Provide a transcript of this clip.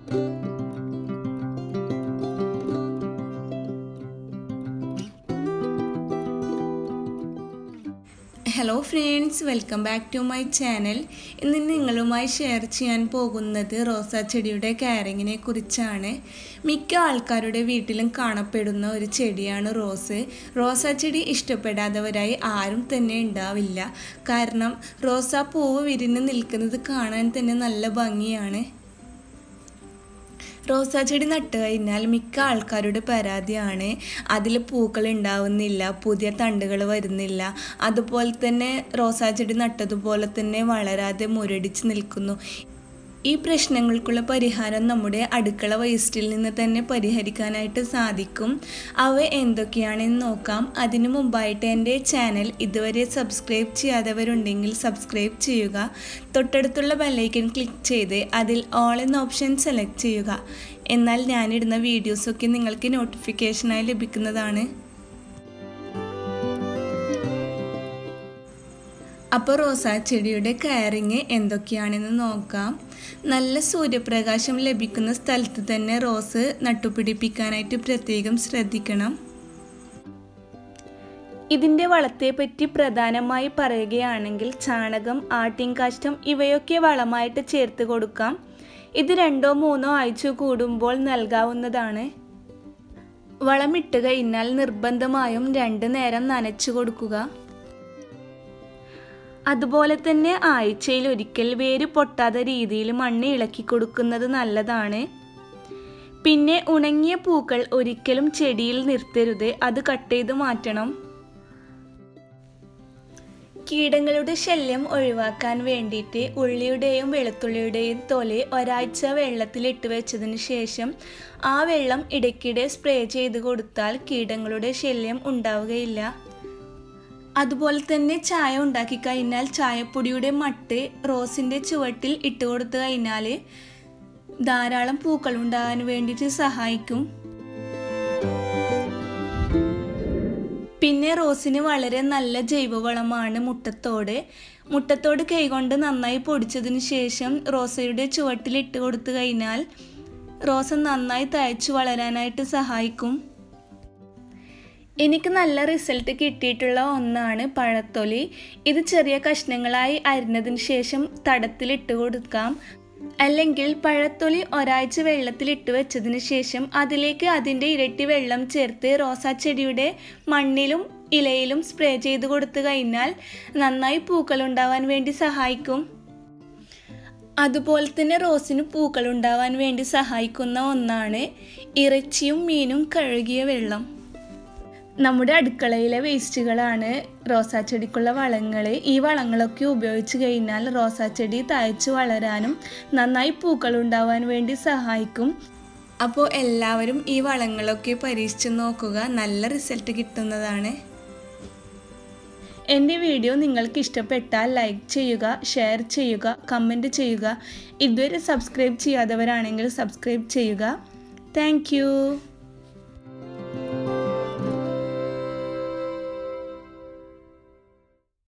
hello friends welcome back to my channel ഇന്ന് നിങ്ങളുമായി share ചെയ്യാൻ പോകുന്നത് റോസാ ചെടിയുടെ കെയറിങ്ങിനെ കുറിച്ചാണ് മിക്ക ആൾക്കാരുടെ വീട്ടിലും കാണപ്പെടുന്ന ഒരു ചെടിയാണ് റോസ് റോസാ ചെടി ഇഷ്ടപ്പെടാത്തവരായി ആരും തന്നെ ഉണ്ടാവില്ല കാരണം റോസാ പൂവ് വിരിഞ്ഞ് നിൽക്കുന്നത് കാണാൻ തന്നെ നല്ല ഭംഗിയാണ് റോസാ ചെടി നട്ട് കഴിഞ്ഞാൽ മിക്ക ആൾക്കാരുടെ പരാതിയാണ് അതിൽ പൂക്കൾ ഉണ്ടാവുന്നില്ല പുതിയ തണ്ടുകൾ വരുന്നില്ല അതുപോലെ തന്നെ റോസാ ചെടി നട്ടതുപോലെ തന്നെ വളരാതെ മുരടിച്ച് നിൽക്കുന്നു ഈ പ്രശ്നങ്ങൾക്കുള്ള പരിഹാരം നമ്മുടെ അടുക്കള വേസ്റ്റിൽ നിന്ന് തന്നെ പരിഹരിക്കാനായിട്ട് സാധിക്കും അവ എന്തൊക്കെയാണെന്ന് നോക്കാം അതിനു മുമ്പായിട്ട് എൻ്റെ ചാനൽ ഇതുവരെ സബ്സ്ക്രൈബ് ചെയ്യാത്തവരുണ്ടെങ്കിൽ സബ്സ്ക്രൈബ് ചെയ്യുക തൊട്ടടുത്തുള്ള ബെല്ലൈക്കൻ ക്ലിക്ക് ചെയ്ത് അതിൽ ഓൾ എന്ന ഓപ്ഷൻ സെലക്ട് ചെയ്യുക എന്നാൽ ഞാനിടുന്ന വീഡിയോസൊക്കെ നിങ്ങൾക്ക് നോട്ടിഫിക്കേഷനായി ലഭിക്കുന്നതാണ് അപ്പോൾ റോസാ ചെടിയുടെ കെയറിങ് എന്തൊക്കെയാണെന്ന് നോക്കാം നല്ല സൂര്യപ്രകാശം ലഭിക്കുന്ന സ്ഥലത്ത് തന്നെ റോസ് നട്ടുപിടിപ്പിക്കാനായിട്ട് പ്രത്യേകം ശ്രദ്ധിക്കണം ഇതിൻ്റെ വളത്തെപ്പറ്റി പ്രധാനമായി പറയുകയാണെങ്കിൽ ചാണകം ആട്ടിൻകാഷ്ടം ഇവയൊക്കെ വളമായിട്ട് ചേർത്ത് കൊടുക്കാം ഇത് രണ്ടോ മൂന്നോ ആഴ്ച കൂടുമ്പോൾ നൽകാവുന്നതാണ് വളമിട്ട് കഴിഞ്ഞാൽ നിർബന്ധമായും രണ്ട് നേരം നനച്ചു കൊടുക്കുക അതുപോലെ തന്നെ ആഴ്ചയിൽ ഒരിക്കൽ വേര് പൊട്ടാത്ത രീതിയിൽ മണ്ണ് ഇളക്കി കൊടുക്കുന്നത് നല്ലതാണ് പിന്നെ ഉണങ്ങിയ പൂക്കൾ ഒരിക്കലും ചെടിയിൽ നിർത്തരുത് അത് കട്ട് ചെയ്ത് മാറ്റണം കീടങ്ങളുടെ ശല്യം ഒഴിവാക്കാൻ വേണ്ടിയിട്ട് ഉള്ളിയുടെയും വെളുത്തുള്ളിയുടെയും തൊലി ഒരാഴ്ച വെള്ളത്തിൽ ഇട്ട് വെച്ചതിന് ശേഷം ആ വെള്ളം ഇടയ്ക്കിടെ സ്പ്രേ ചെയ്ത് കൊടുത്താൽ കീടങ്ങളുടെ ശല്യം ഉണ്ടാവുകയില്ല അതുപോലെ തന്നെ ചായ ഉണ്ടാക്കി കഴിഞ്ഞാൽ ചായപ്പൊടിയുടെ മട്ട് റോസിൻ്റെ ചുവട്ടിൽ ഇട്ട് കൊടുത്തു കഴിഞ്ഞാൽ ധാരാളം പൂക്കൾ ഉണ്ടാകാൻ വേണ്ടിയിട്ട് സഹായിക്കും പിന്നെ റോസിന് വളരെ നല്ല ജൈവവളമാണ് മുട്ടത്തോട് മുട്ടത്തോട് കൈകൊണ്ട് നന്നായി പൊടിച്ചതിന് ശേഷം റോസയുടെ ചുവട്ടിൽ ഇട്ട് കൊടുത്തു കഴിഞ്ഞാൽ റോസ നന്നായി തയ്ച്ചു വളരാനായിട്ട് സഹായിക്കും എനിക്ക് നല്ല റിസൾട്ട് കിട്ടിയിട്ടുള്ള ഒന്നാണ് പഴത്തൊലി ഇത് ചെറിയ കഷ്ണങ്ങളായി അരിഞ്ഞതിന് ശേഷം തടത്തിലിട്ട് കൊടുക്കാം അല്ലെങ്കിൽ പഴത്തൊലി ഒരാഴ്ച വെള്ളത്തിൽ ഇട്ട് വെച്ചതിന് ശേഷം അതിലേക്ക് അതിൻ്റെ ഇരട്ടി വെള്ളം ചേർത്ത് റോസാ ചെടിയുടെ മണ്ണിലും ഇലയിലും സ്പ്രേ ചെയ്ത് കൊടുത്തു കഴിഞ്ഞാൽ നന്നായി പൂക്കൾ ഉണ്ടാവാൻ വേണ്ടി സഹായിക്കും അതുപോലെ തന്നെ റോസിന് പൂക്കൾ ഉണ്ടാവാൻ വേണ്ടി സഹായിക്കുന്ന ഒന്നാണ് ഇറച്ചിയും മീനും കഴുകിയ വെള്ളം നമ്മുടെ അടുക്കളയിലെ വേസ്റ്റുകളാണ് റോസാ ചെടിക്കുള്ള വളങ്ങൾ ഈ വളങ്ങളൊക്കെ ഉപയോഗിച്ച് കഴിഞ്ഞാൽ റോസാ ചെടി തയ്ച്ചു വളരാനും നന്നായി പൂക്കൾ ഉണ്ടാവാൻ വേണ്ടി സഹായിക്കും അപ്പോൾ എല്ലാവരും ഈ വളങ്ങളൊക്കെ പരീക്ഷിച്ച് നോക്കുക നല്ല റിസൾട്ട് കിട്ടുന്നതാണ് എൻ്റെ വീഡിയോ നിങ്ങൾക്ക് ഇഷ്ടപ്പെട്ടാൽ ലൈക്ക് ചെയ്യുക ഷെയർ ചെയ്യുക കമൻറ്റ് ചെയ്യുക ഇതുവരെ സബ്സ്ക്രൈബ് ചെയ്യാത്തവരാണെങ്കിൽ സബ്സ്ക്രൈബ് ചെയ്യുക താങ്ക്